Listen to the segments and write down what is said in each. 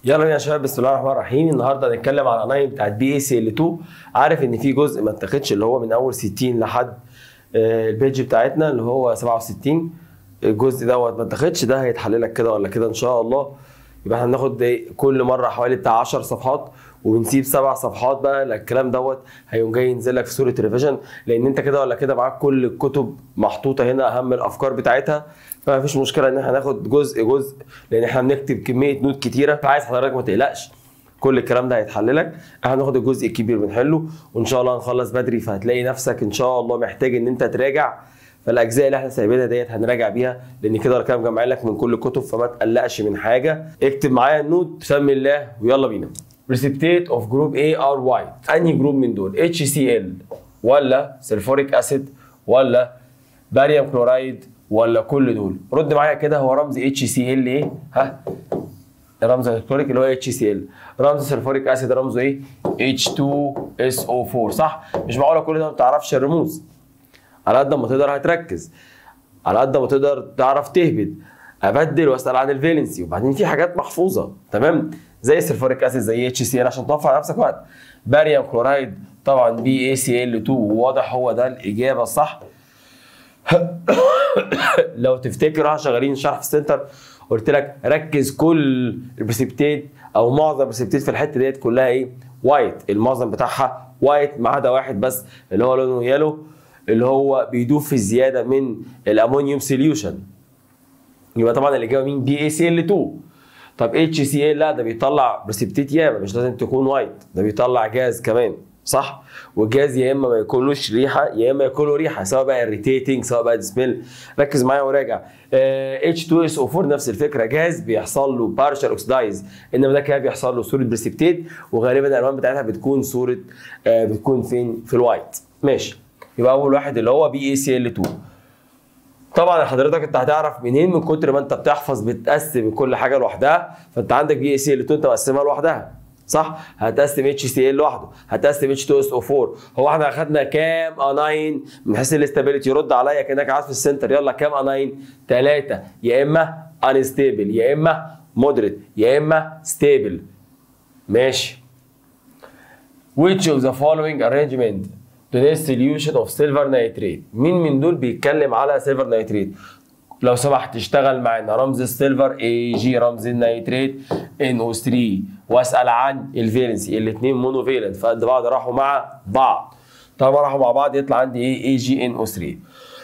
يلا بينا يا شباب بسم الله الرحمن الرحيم النهارده هنتكلم على الاناين بتاعت بي اي سي ال 2 عارف ان في جزء ما اتاخدش اللي هو من اول 60 لحد آه، البيج بتاعتنا اللي هو 67 الجزء دوت ما اتاخدش ده هيتحل لك كده ولا كده ان شاء الله يبقى احنا هناخد إيه؟ كل مره حوالي بتاع 10 صفحات وبنسيب سبع صفحات بقى لا الكلام دوت هيقوم جاي ينزل لك في صوره ريفيجن لان انت كده ولا كده معاك كل الكتب محطوطه هنا اهم الافكار بتاعتها فما فيش مشكله ان احنا ناخد جزء جزء لان احنا بنكتب كميه نوت كتيره فعايز حضرتك ما تقلقش كل الكلام ده هيتحل لك احنا هناخد الجزء الكبير بنحله وان شاء الله هنخلص بدري فهتلاقي نفسك ان شاء الله محتاج ان انت تراجع فالاجزاء اللي احنا سايبينها ديت هنراجع بيها لان كده ولا كده مجمعين لك من كل الكتب فما تقلقش من حاجه اكتب معايا النوت بسم الله ويلا بينا precipitate of group A are white انهي جروب من دول HCl ولا سلفوريك اسيد ولا باريوم كلورايد ولا كل دول رد معايا كده هو رمز HCl ايه ها رمز الكلوريك اللي هو HCl رمز السلفوريك اسيد رمزه ايه H2SO4 صح مش معقوله كل ده ما تعرفش الرموز على قد ما تقدر هتركز على قد ما تقدر تعرف تهبد ابدل واسال عن الفالنسي وبعدين في حاجات محفوظه تمام زي السلفوريك اسيد زي اتش سي ال عشان توفر على نفسك وقت باريوم كلورايد طبعا بي اي سي ال 2 واضح هو ده الاجابه الصح لو تفتكر احنا شغالين شرح في السنتر قلت لك ركز كل البريسبتيت او معظم البريسبتيت في الحته ديت كلها ايه وايت المعظم بتاعها وايت ما عدا واحد بس اللي هو لونه يلو اللي هو بيدوب في الزياده من الامونيوم سوليوشن يبقى طبعا الاجابه مين بي اي سي ال 2 طب اتش سي ال لا ده بيطلع بريسبتيت ياما مش لازم تكون وايت ده بيطلع جاز كمان صح والجاز يا اما ما يكونلوش ريحه يا اما يكون له ريحه سواء بقى اريتيتنج سواء بقى سميل ركز معايا وراجع اتش 2 اس او 4 نفس الفكره جاز بيحصل له بارشال اوكسدايز انما ده كده بيحصل له صوره بريسبتيت وغالبا الالوان بتاعتها بتكون صوره آه بتكون فين في الوايت ماشي يبقى اول واحد اللي هو بي اي سي ال 2 طبعا حضرتك انت هتعرف منين من كتر ما انت بتحفظ بتقسم كل حاجه لوحدها فانت عندك بي اي سي ال 2 انت مقسمها لوحدها صح هتقسم اتش سي ال لوحده هتقسم اتش 2 اس او 4 هو احنا اخدنا كام اناين من حيث الاستابيليتي رد عليا كانك قاعد في السنتر يلا كام اناين ثلاثه يا اما انستيبل يا اما مودريت يا اما ستيبل ماشي which of the following arrangement today's solution of silver nitrate مين من دول بيتكلم على سيلفر نيتريت لو سمحت اشتغل معانا رمز السيلفر اي جي رمز النيتريت ان او 3 واسال عن الفالنسي الاثنين مونو فالنت فقد بعض راحوا مع بعض طالما راحوا مع بعض يطلع عندي ايه اي جي ان او 3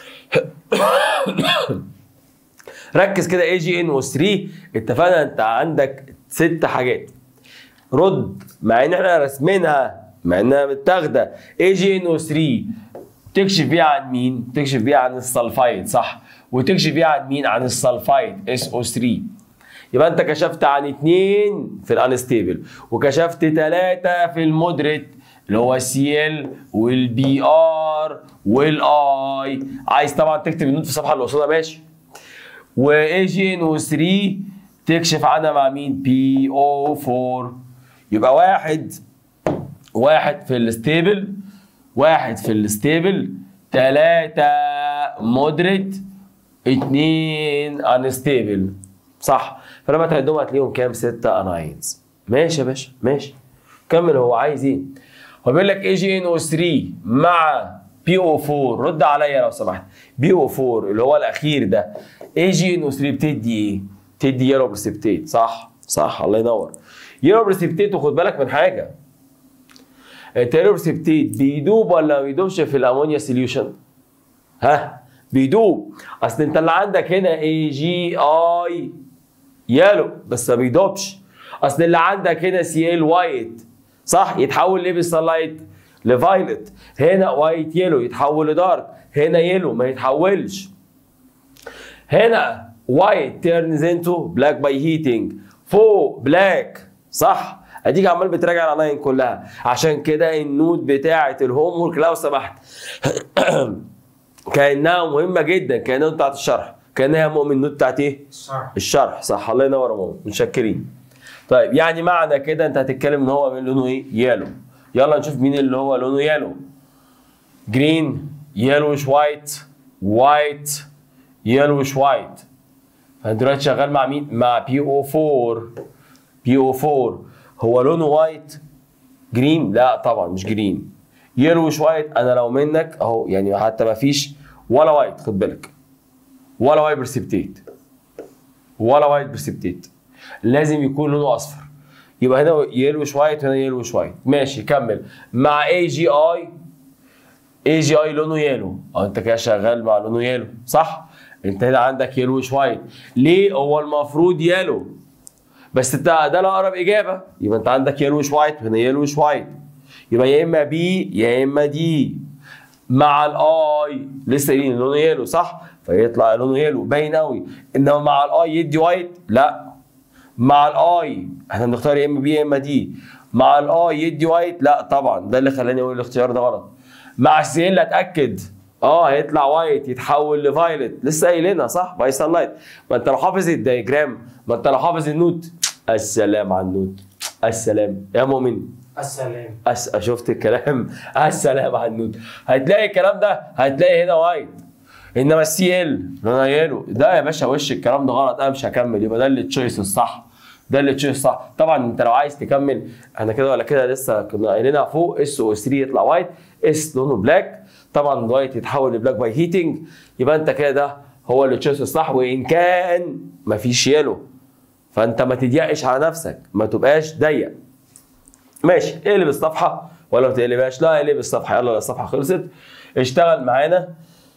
ركز كده اي جي ان او 3 اتفقنا انت عندك ست حاجات رد مع ان احنا رسمينها مع انها متاخده اي جي ان او 3 تكشف بيها عن مين؟ تكشف بيها عن السلفايد صح وتكشف بيها عن مين؟ عن السلفايد اس او 3 يبقى انت كشفت عن اثنين في الانستيبل وكشفت ثلاثه في المودريت اللي هو السي ال والبي ار والاي عايز طبعا تكتب النوت في الصفحه اللي قصادها ماشي واي جي ان او 3 تكشف عنها مع مين؟ بي او 4 يبقى واحد واحد في الستيبل واحد في الستيبل ثلاثة مودريت اتنين انستيبل صح فلما تعدهم هتلاقيهم كام؟ ستة اناينز ماشي يا باشا ماشي كمل هو عايز ايه؟ هو بيقول لك اي جي ان او 3 مع بي او 4 رد عليا لو سمحت بي او 4 اللي هو الاخير ده اي جي ان او 3 بتدي ايه؟ بتدي يلو بريسبتيت صح صح الله ينور يلو بريسبتيت وخد بالك من حاجه التيروبسيبتيت بيدوب ولا ما بيدوبش في الامونيا سوليوشن؟ ها بيدوب اصل انت اللي عندك هنا اي جي اي يالو بس ما بيدوبش اصل اللي عندك هنا سي ال وايت صح يتحول ليه بالسلايت لفايلت هنا وايت يلو يتحول لدارك هنا يلو ما يتحولش هنا وايت تيرنز انتو بلاك باي هيتنج فوق بلاك صح اديك عمال بتراجع العناين كلها عشان كده النوت بتاعه الهوم ورك لو سمحت كانها مهمه جدا كانها بتاعت الشرح كانها مؤمن النوت بتاعت ايه؟ الشرح الشرح صح الله ينور يا مؤمن متشكرين طيب يعني معنى كده انت هتتكلم ان هو من لونه ايه؟ يالو يلا نشوف مين اللي هو لونه يالو جرين يلوش وايت وايت يلوش وايت فانت دلوقتي شغال مع مين؟ مع بي او 4 بي او 4 هو لونه وايت جرين لا طبعا مش جرين يلوش وايت انا لو منك اهو يعني حتى ما فيش ولا وايت خد بالك ولا وايت برسبتيت ولا وايت برسبتيت لازم يكون لونه اصفر يبقى هنا يلوش وايت وهنا يلوش وايت ماشي كمل مع اي جي اي اي جي اي لونه يلو اه انت كده شغال مع لونه يلو صح انت هنا عندك يلوش وايت ليه هو المفروض يلو بس انت ده الاقرب اجابه يبقى انت عندك يلوش وايت وهنا يلوش وايت يبقى يا اما بي يا اما دي مع الاي لسه قايلين لونه يلو صح فيطلع لونه يلو باين قوي انما مع الاي يدي وايت لا مع الاي احنا بنختار يا اما بي يا اما دي مع الاي يدي وايت لا طبعا ده اللي خلاني اقول الاختيار ده غلط مع السي ال اتاكد اه هيطلع وايت يتحول لفايلت لسه قايلينها صح باي سان لايت ما انت لو حافظ الدياجرام ما انت لو حافظ النوت السلام على النوت السلام يا مؤمن السلام أس... شفت الكلام السلام على النوت هتلاقي الكلام ده هتلاقي هنا وايت انما السي ال لونها يلو ده يا باشا وش الكلام ده غلط انا مش هكمل يبقى ده اللي تشويس الصح ده اللي تشويس الصح طبعا انت لو عايز تكمل احنا كده ولا كده لسه كنا قايلينها فوق اس او 3 يطلع وايت اس لونه بلاك طبعا الوايت يتحول لبلاك باي هيتنج يبقى انت كده ده هو اللي تشويس الصح وان كان مفيش يلو فانت ما تضيقش على نفسك ما تبقاش ضيق ماشي اقلب الصفحه ولا ما تقلبهاش لا اقلب الصفحه يلا الصفحه خلصت اشتغل معانا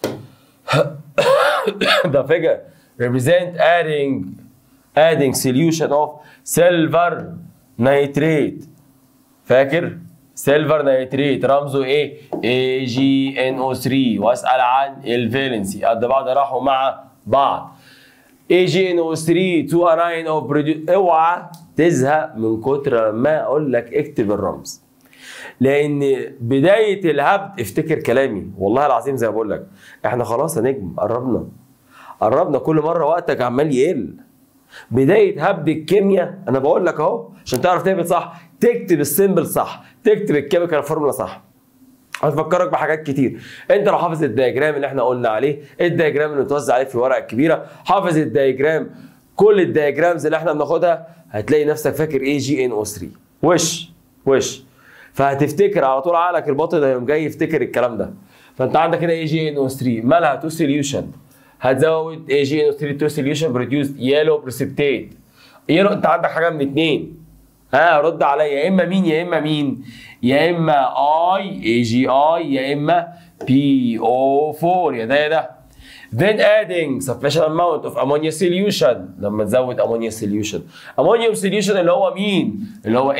the figure represent adding adding solution of silver nitrate فاكر سيلفر نيتريت رمزه ايه اي جي ان او 3 واسال عن الفالنسي قد بعض راحوا مع بعض اي جي ان او 3 تو اناين اوف بروديو اوعى تزهق من كتر ما اقول لك اكتب الرمز لان بدايه الهبد افتكر كلامي والله العظيم زي ما بقول لك احنا خلاص يا نجم قربنا قربنا كل مره وقتك عمال يقل بدايه هبد الكيمياء انا بقول لك اهو عشان تعرف تهبط صح تكتب السيمبل صح تكتب الكيميكال فورمولا صح هتفكرك بحاجات كتير انت لو حافظ الدياجرام اللي احنا قلنا عليه الدياجرام اللي متوزع عليه في الورقه الكبيره حافظ الدياجرام كل الدياجرامز اللي احنا بناخدها هتلاقي نفسك فاكر اي جي ان او 3 وش وش فهتفتكر على طول عقلك الباطن هيقوم جاي يفتكر الكلام ده فانت عندك هنا اي جي ان او 3 مالها تو سوليوشن هتزود اي جي ان او 3 تو سوليوشن بروديوس يلو بريسبتيت يلو انت عندك حاجه من اتنين ها رد عليا يا اما مين يا اما مين يا اما اي اي جي اي يا اما بي او 4 يا ده يا ده then adding sufficient amount of ammonia solution لما تزود ammonia solution ammonia solution اللي هو مين اللي هو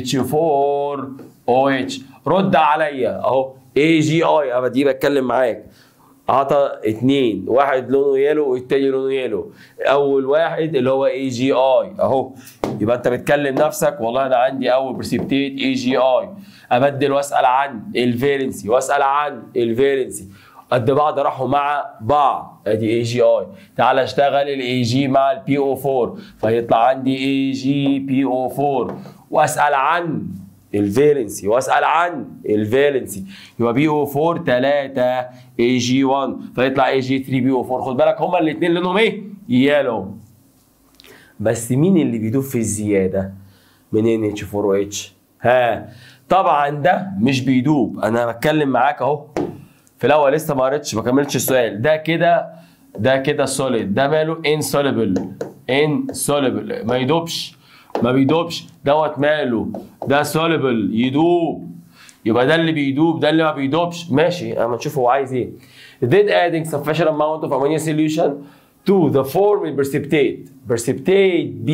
NH4OH رد عليا اهو اي جي اي انا دي بتكلم معاك عطى اتنين واحد لونه يلو والتاني لونه يلو اول واحد اللي هو اي جي اي اهو يبقى انت بتكلم نفسك والله انا عندي اول برسبتيت اي جي اي ابدل واسال عن الفيرنسي واسال عن الفيرنسي قد بعض راحوا مع بعض ادي اي جي اي تعال اشتغل الاي جي مع البي او 4 فيطلع عندي اي جي بي او 4 واسال عن الفالنسي واسال عن الفالنسي يبقى بي او 4 3 اي جي 1 فيطلع اي جي 3 بي او 4 خد بالك هما الاثنين لونهم ايه؟ يالو بس مين اللي بيدوب في الزياده من ان اتش 4 او اتش؟ ها طبعا ده مش بيدوب انا بتكلم معاك اهو في الاول لسه ما قريتش ما كملتش السؤال ده كده ده كده سوليد ده ماله insoluble insoluble ما يدوبش ما بيدوبش دوت ماله ده سوليبل يدوب يبقى ده اللي بيدوب ده اللي ما بيدوبش ماشي اما نشوف هو عايز ايه then adding sufficient amount of ammonia solution to the form precipitate precipitate B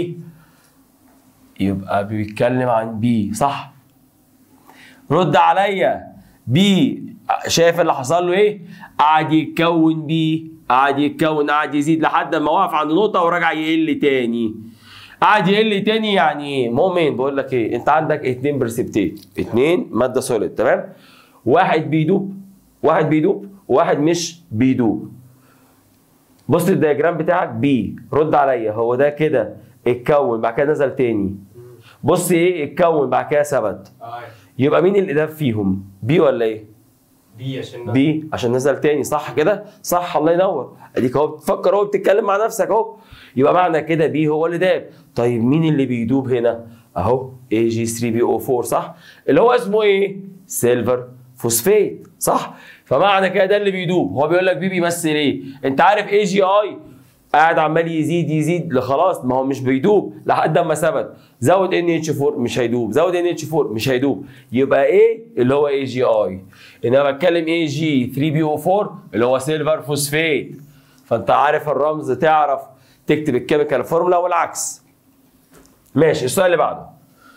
يبقى بيتكلم عن بي صح رد عليا بي شايف اللي حصل له ايه قعد يتكون بي قعد يتكون قعد يزيد لحد ما وقف عند نقطه ورجع يقل تاني قعد يقل تاني يعني ايه مؤمن بقول لك ايه انت عندك اتنين برسبتيت اتنين ماده سوليد تمام واحد بيدوب واحد بيدوب وواحد مش بيدوب بص الدياجرام بتاعك بي رد عليا هو ده كده اتكون بعد كده نزل تاني بص ايه اتكون بعد كده ثبت اي يبقى مين اللي داب فيهم بي ولا ايه بي عشان بي عشان نزل تاني صح كده صح الله ينور اديك اهو بتفكر اهو بتتكلم مع نفسك اهو يبقى معنى كده بي هو اللي داب طيب مين اللي بيدوب هنا اهو اي جي 3 بي او 4 صح اللي هو اسمه ايه سيلفر فوسفيت صح فمعنى كده ده اللي بيدوب هو بيقول لك بي بيمثل ايه انت عارف اي جي اي قاعد عمال يزيد يزيد لخلاص ما هو مش بيدوب لحد اما ثبت زود ان اتش 4 مش هيدوب زود ان اتش 4 مش هيدوب يبقى ايه اللي هو اي جي اي انما بتكلم اي جي 3 بي او 4 اللي هو سيلفر فوسفيت فانت عارف الرمز تعرف تكتب الكيميكال فورمولا والعكس ماشي السؤال اللي بعده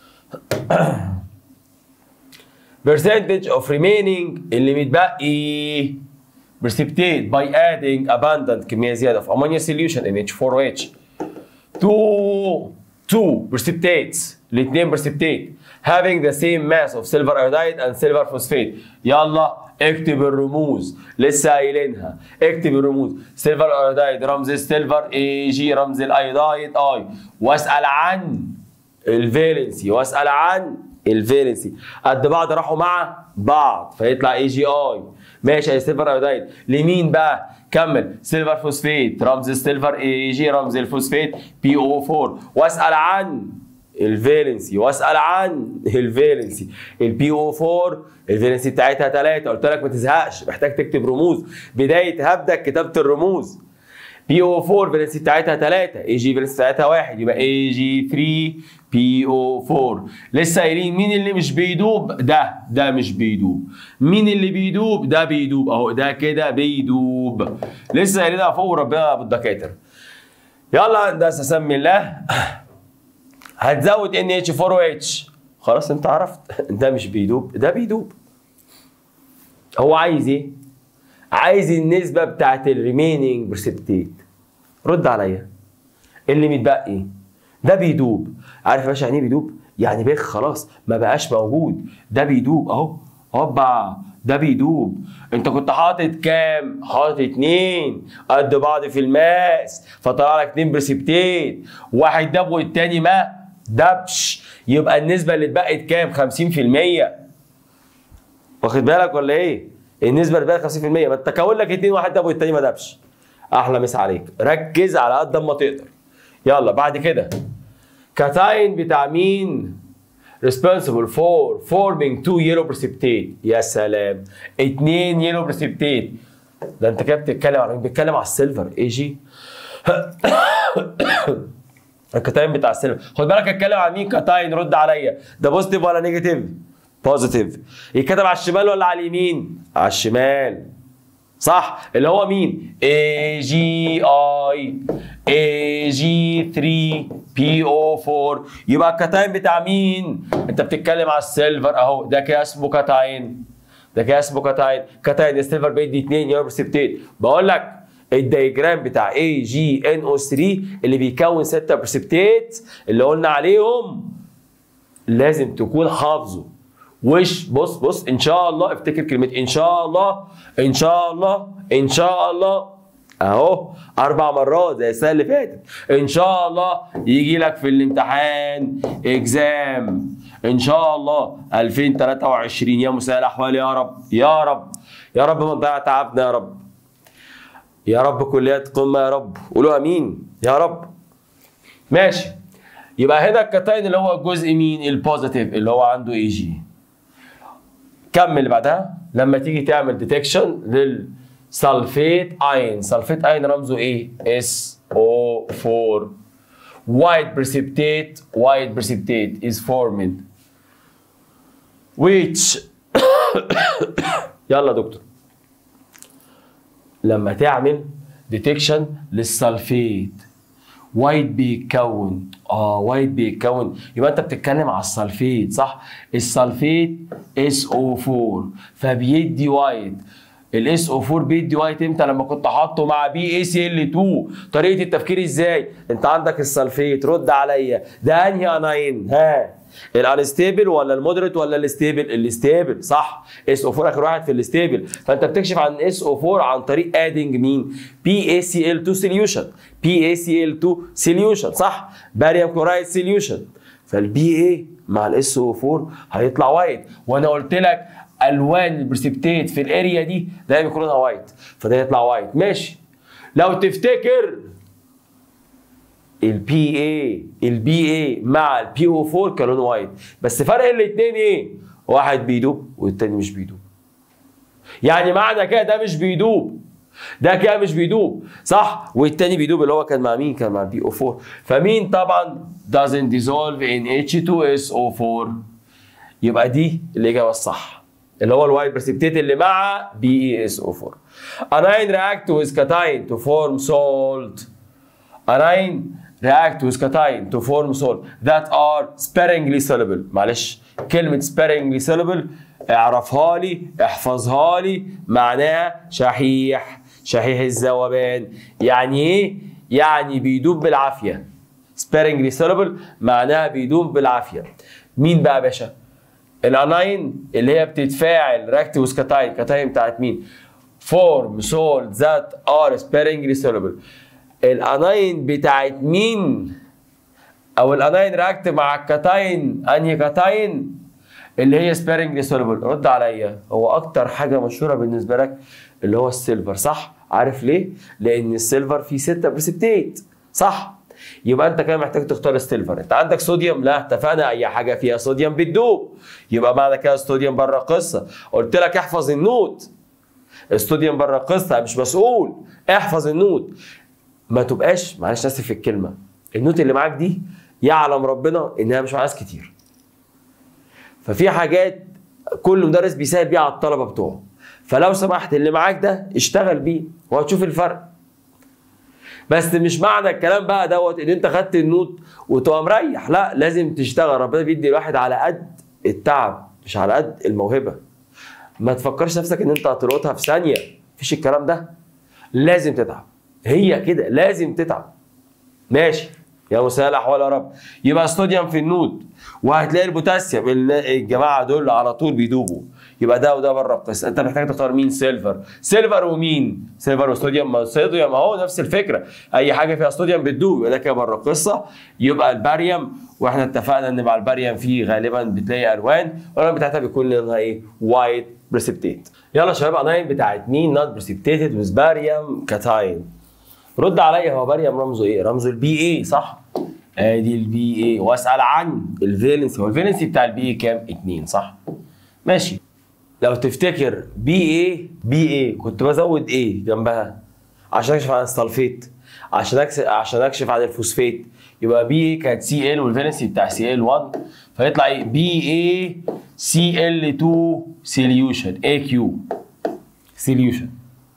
percentage of remaining اللي متبقي precipitate by adding abundant كمية زيادة of ammonia solution in H4OH two two precipitates الاثنين precipitate having the same mass of silver iodide and silver phosphate يلا اكتب الرموز لسه قايلينها اكتب الرموز سيلفر ايودايد رمز السيلفر اي جي رمز الايودايد اي واسال عن الفالنسي واسال عن الفالنسي قد بعض راحوا مع بعض فيطلع اي جي اي ماشي يا سيلفر ايودايد لمين بقى كمل سيلفر فوسفيت رمز السيلفر اي جي رمز الفوسفيت بي او 4 واسال عن الفالنسي واسال عن الفالنسي البي او 4 الفالنسي بتاعتها 3 قلت لك ما تزهقش محتاج تكتب رموز بدايه هبدا كتابه الرموز بي او 4 فالنسي بتاعتها 3 اي جي فالنسي بتاعتها 1 يبقى اي جي 3 بي او 4 لسه قايلين مين اللي مش بيدوب ده ده مش بيدوب مين اللي بيدوب ده بيدوب اهو ده كده بيدوب لسه قايلينها فوق ربنا بالدكاتره يلا هندسه سمي الله هتزود ان اتش 4 او اتش خلاص انت عرفت ده مش بيدوب ده بيدوب هو عايز ايه عايز النسبه بتاعت الريميننج برسبتيت رد عليا اللي متبقي ده بيدوب عارف يا باشا يعني ايه بيدوب يعني بيخ خلاص ما بقاش موجود ده بيدوب اهو هوبا ده بيدوب انت كنت حاطط كام حاطط اتنين قد بعض في الماس فطلع لك اتنين برسبتيت واحد داب والتاني ما دبش يبقى النسبه اللي اتبقت كام 50% واخد بالك ولا ايه النسبه اللي اتبقت 50% ما انت كون لك اتنين واحد داب والتاني ما دبش احلى مسا عليك ركز على قد ما تقدر يلا بعد كده كاتاين بتاع مين responsible for forming two yellow precipitate يا سلام اتنين yellow precipitate ده انت كده بتتكلم على مين بتتكلم على السيلفر اي جي الكاتاين بتاع السيلفر خد بالك اتكلم عن مين كاتاين رد عليا ده بوزيتيف ولا نيجاتيف بوزيتيف يتكتب على الشمال ولا على اليمين على الشمال صح اللي هو مين اي جي اي اي جي 3 بي او 4 يبقى الكاتاين بتاع مين انت بتتكلم على السيلفر اهو ده كده اسمه كاتاين ده كده اسمه كاتاين كاتاين السيلفر بيدي 2 يورو برسبتيت بقول لك الدياجرام بتاع اي جي ان او 3 اللي بيكون 6 برسبتيت اللي قلنا عليهم لازم تكون حافظه وش بص بص ان شاء الله افتكر كلمه ان شاء الله ان شاء الله ان شاء الله اهو اربع مرات زي السنه اللي فاتت ان شاء الله يجي لك في الامتحان اكزام ان شاء الله 2023 يا مساء الاحوال يا رب يا رب يا رب ما نضيع تعبنا يا رب يا رب كليات قمه يا رب قولوا امين يا رب ماشي يبقى هنا الكاتاين اللي هو الجزء مين البوزيتيف اللي هو عنده اي جي كمل اللي بعدها لما تيجي تعمل ديتكشن للسلفيت اين سلفيت اين رمزه ايه اس او 4 white precipitate white precipitate is formed which يلا يا دكتور لما تعمل ديتكشن للسلفيت وايت بيتكون اه وايت بيتكون يبقى انت بتتكلم على السلفيت صح السلفيت اس او 4 فبيدي وايت الاس او 4 بيدي وايت امتى لما كنت حاطه مع بي اي سي ال 2 طريقه التفكير ازاي انت عندك السلفيت رد عليا ده انهي اناين ها الانستيبل ولا المودريت ولا الستيبل الستيبل صح اس او 4 اخر واحد في الستيبل فانت بتكشف عن اس او 4 عن طريق ادنج مين بي اي سي ال 2 سوليوشن بي اي سي ال 2 سوليوشن صح باريوم كلورايد سوليوشن فالبي اي مع الاس او 4 هيطلع وايت وانا قلت لك الوان البرسبتيت في الاريا دي ده بيكون لونها وايت فده يطلع وايت ماشي لو تفتكر البي اي البي اي مع البي او 4 كان لونه وايت بس فرق الاثنين ايه؟ واحد بيدوب والتاني مش بيدوب يعني معنى كده ده مش بيدوب ده كده مش بيدوب صح والتاني بيدوب اللي هو كان مع مين كان مع البي او 4 فمين طبعا doesn't dissolve in H2SO4 يبقى دي الاجابه الصح اللي هو الوايت بريسبتيت اللي مع بي اي اس او 4 anion react with cation to form salt anion react with cation to form salt that are sparingly soluble معلش كلمة sparingly soluble اعرفها لي احفظها لي معناها شحيح شحيح الذوبان يعني ايه؟ يعني بيدوب بالعافية sparingly soluble معناها بيدوب بالعافية مين بقى يا باشا؟ الاناين اللي هي بتتفاعل راكت وسكاتاين كاتاين بتاعت مين؟ فورم سولت ذات ار sparingly soluble الاناين بتاعت مين؟ او الاناين راكت مع الكاتاين انهي كاتاين؟ اللي هي sparingly soluble رد عليا هو اكتر حاجه مشهوره بالنسبه لك اللي هو السيلفر صح؟ عارف ليه؟ لان السيلفر فيه 6 بريسبتيت صح؟ يبقى انت كده محتاج تختار السيلفر انت عندك صوديوم لا اتفقنا اي حاجه فيها صوديوم بتدوب يبقى معنى كده الصوديوم بره القصه قلت لك احفظ النوت الصوديوم بره القصه مش مسؤول احفظ النوت ما تبقاش معلش اسف في الكلمه النوت اللي معاك دي يعلم ربنا انها مش مع ناس كتير ففي حاجات كل مدرس بيسهل بيها على الطلبه بتوعه فلو سمحت اللي معاك ده اشتغل بيه وهتشوف الفرق بس مش معنى الكلام بقى دوت ان انت خدت النوت وتبقى مريح لا لازم تشتغل ربنا بيدي الواحد على قد التعب مش على قد الموهبه ما تفكرش نفسك ان انت هتلقطها في ثانيه مفيش الكلام ده لازم تتعب هي كده لازم تتعب ماشي يا مسهل الاحوال يا رب يبقى صوديوم في النود وهتلاقي البوتاسيوم الجماعه دول على طول بيدوبوا يبقى ده وده بره القصه انت محتاج تختار مين سيلفر سيلفر ومين سيلفر وصوديوم ما صوديوم اهو نفس الفكره اي حاجه فيها صوديوم بتدوب يبقى ده كده بره القصه يبقى الباريوم واحنا اتفقنا ان مع الباريوم فيه غالبا بتلاقي الوان والالوان بتاعتها بيكون لونها ايه وايت بريسبتيت يلا يا شباب اناين بتاعت مين نوت بريسبتيتد ويز باريوم كاتاين رد عليا هو باريوم رمزه ايه رمزه البي اي صح ادي البي اي واسال عن الفالنسي هو الفالنسي بتاع البي اي كام 2 صح ماشي لو تفتكر بي اي بي اي كنت بزود ايه جنبها عشان اكشف عن السلفيت عشان اكشف عشان اكشف عن الفوسفيت يبقى بي اي كانت سي ال والفالنسي بتاع سي ال 1 فيطلع ايه بي اي سي ال 2 سوليوشن اي كيو سوليوشن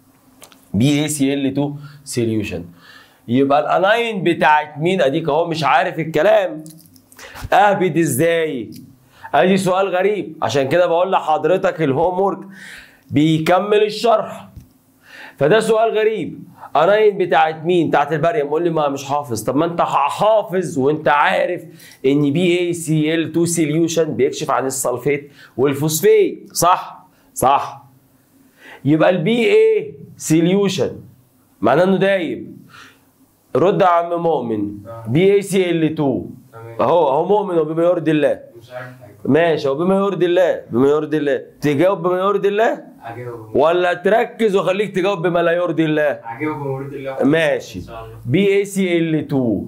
بي اي سي ال 2 سوليوشن يبقى الاناين بتاعت مين اديك اهو مش عارف الكلام اهبد ازاي ادي سؤال غريب عشان كده بقول لحضرتك الهوم ورك بيكمل الشرح فده سؤال غريب اناين بتاعت مين بتاعت الباريوم قول لي ما مش حافظ طب ما انت حافظ وانت عارف ان بي اي سي ال 2 سوليوشن بيكشف عن السلفيت والفوسفيت صح صح يبقى البي اي سوليوشن معناه انه دايب رد يا عم مؤمن بي اي سي ال 2 تمام اهو اهو مؤمن وبما يرضي الله مش عارف حاجه ماشي هو بما يرضي الله بما يرضي الله تجاوب بما يرضي الله هجاوب ولا تركز واخليك تجاوب بما لا يرضي الله هجاوب بمرض الله ماشي ان شاء الله بي اي سي ال 2 آه،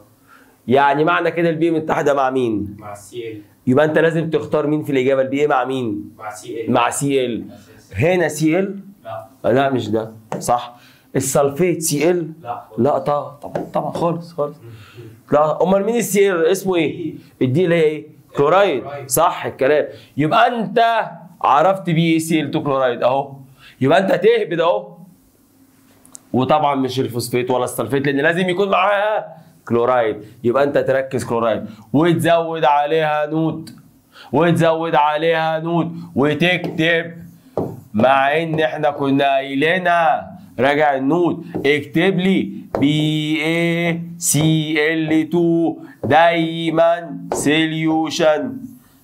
يعني معنى كده البي متحده مع مين مع السي ال يبقى انت لازم تختار مين في الاجابه البي اي مع مين مع سي ال مع سي ال أساسي. هنا سي ال لا لا مش ده صح السلفيت سي ال لا لا طبعا طبعا طبعا خالص خالص لا امال مين السي ال اسمه ايه الدي اللي هي ايه كلورايد كلورايد. صح الكلام يبقى انت عرفت بي اي سي ال 2 كلورايد اهو يبقى انت تهبد اهو وطبعا مش الفوسفيت ولا السلفيت لان لازم يكون معاها كلورايد يبقى انت تركز كلورايد وتزود عليها نود وتزود عليها نود وتكتب مع ان احنا كنا قايلينها راجع النود اكتب لي بي اي سي ال 2 دايما سوليوشن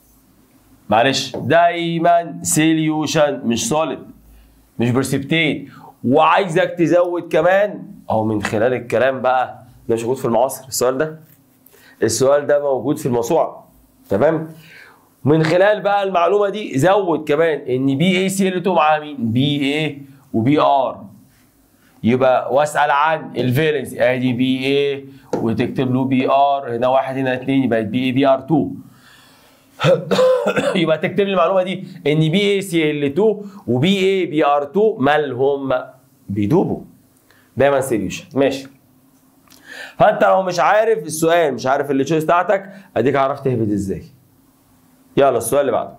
معلش دايما سوليوشن مش سوليد مش برسبتيت وعايزك تزود كمان اهو من خلال الكلام بقى ده مش موجود في المعاصر السؤال ده السؤال ده موجود في الموسوعه تمام من خلال بقى المعلومه دي زود كمان ان بي اي سي ال 2 مع مين بي اي وبي ار يبقى واسال عن الفالنس ادي بي اي وتكتب له بي ار هنا واحد هنا اثنين يبقى بي اي بي ار 2 يبقى تكتب لي المعلومه دي ان بي اي سي ال 2 وبي اي بي ار 2 مالهم بيدوبوا دايما سوليوشن ماشي فانت لو مش عارف السؤال مش عارف اللي تشويس بتاعتك اديك عرفت تهبط ازاي يلا السؤال اللي بعده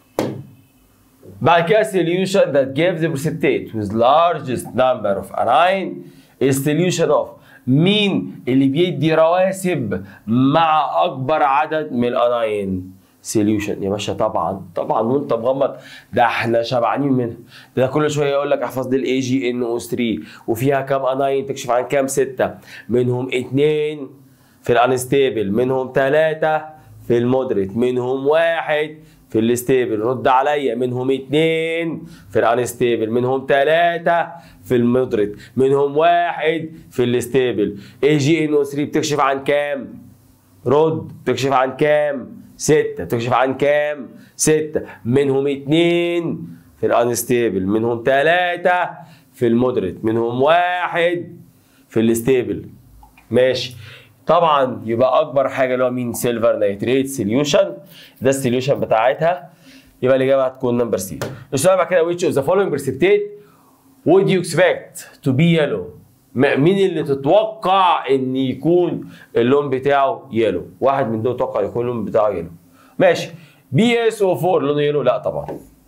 بعد كده solution that gives the precipitate with largest number of anion is solution of مين اللي بيدي رواسب مع اكبر عدد من الاناين سوليوشن يا باشا طبعا طبعا وانت مغمض ده احنا شبعانين منها ده كل شويه يقول لك احفظ دي الاي جي ان او 3 وفيها كام اناين تكشف عن كام سته منهم اثنين في الانستيبل منهم ثلاثه في المودريت منهم واحد في الستيبل رد عليا منهم اثنين في الانستيبل منهم ثلاثه في المودريت منهم واحد في الستيبل اي جي ان او 3 بتكشف عن كام رد تكشف عن كام ستة تكشف عن كام ستة منهم اتنين في الانستيبل منهم ثلاثة في المودريت منهم واحد في الستيبل ماشي طبعا يبقى اكبر حاجه اللي هو مين سيلفر نيتريت سوليوشن ده السوليوشن بتاعتها يبقى الاجابه هتكون نمبر سي السؤال بعد كده which of the following precipitate would you expect to be yellow م- مين اللي تتوقع ان يكون اللون بتاعه يلو واحد من دول تتوقع يكون اللون بتاعه يلو ماشي بي اس او 4 لونه يلو لا طبعا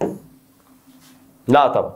لا طبعا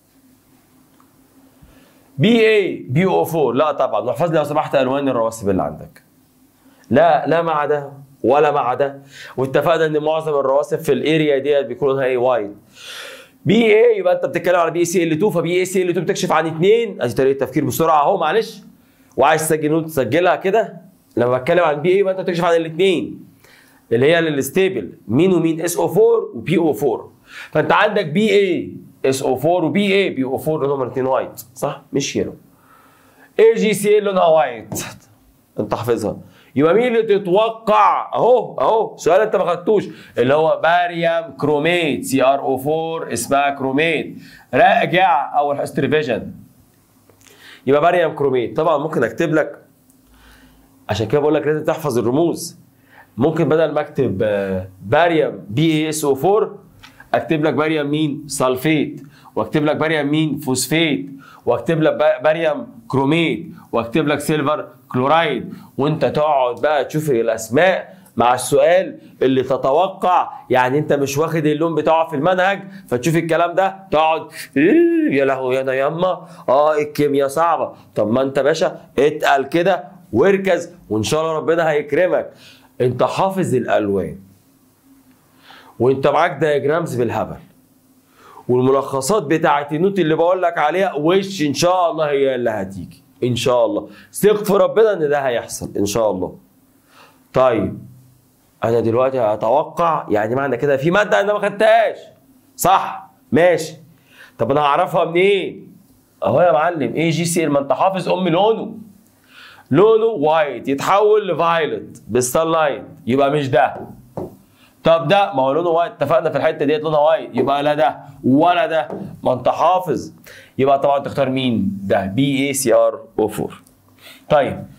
بي اي بي او 4 لا طبعا واحفظ لي لو سمحت الوان الرواسب اللي عندك لا لا مع ده ولا مع ده واتفقنا ان معظم الرواسب في الاريا ديت بيكون لونها ايه وايت بي اي يبقى انت بتتكلم على بي سي ال 2 فبي اي سي ال 2 بتكشف عن اثنين ادي طريقه تفكير بسرعه اهو معلش وعايز تسجل نوت تسجلها كده لما بتكلم عن بي اي يبقى انت بتكشف عن الاثنين اللي هي الستيبل مين ومين اس او 4 وبي او 4 فانت عندك بي اي اس او 4 وبي اي بي او 4 لونهم الاثنين وايت صح مش يلو اي جي سي لونها وايت انت حافظها يبقى مين اللي تتوقع اهو اهو سؤال انت ما خدتوش اللي هو باريوم كروميت سي ار او 4 اسمها كروميت راجع اول حصه ريفيجن يبقى باريوم كروميت طبعا ممكن اكتب لك عشان كده بقول لك لازم تحفظ الرموز ممكن بدل ما اكتب آه، باريوم بي اي اس او 4 اكتب لك باريوم مين سلفيت واكتب لك باريوم مين فوسفيت واكتب لك با- باريوم كروميت واكتب لك سيلفر كلورايد وانت تقعد بقى تشوف الاسماء مع السؤال اللي تتوقع يعني انت مش واخد اللون بتاعه في المنهج فتشوف الكلام ده تقعد إيه يا لهوي انا ياما اه الكيمياء صعبه طب ما انت باشا اتقل كده واركز وان شاء الله ربنا هيكرمك انت حافظ الالوان وانت معاك دايجرامز بالهبل والملخصات بتاعت النوت اللي بقول لك عليها وش ان شاء الله هي اللي هتيجي ان شاء الله ثق في ربنا ان ده هيحصل ان شاء الله طيب انا دلوقتي هتوقع يعني معنى كده في ماده انا ما خدتهاش صح ماشي طب انا هعرفها منين اهو يا معلم ايه جي سي ما انت حافظ ام لونه لونه وايت يتحول لفايلت بالسانلايت يبقى مش ده طب ده ما هو لونه وايت اتفقنا في الحته ديت لونها وايت يبقى لا ده ولا ده ما انت حافظ يبقى طبعا تختار مين ده بي اي سي ار او 4 طيب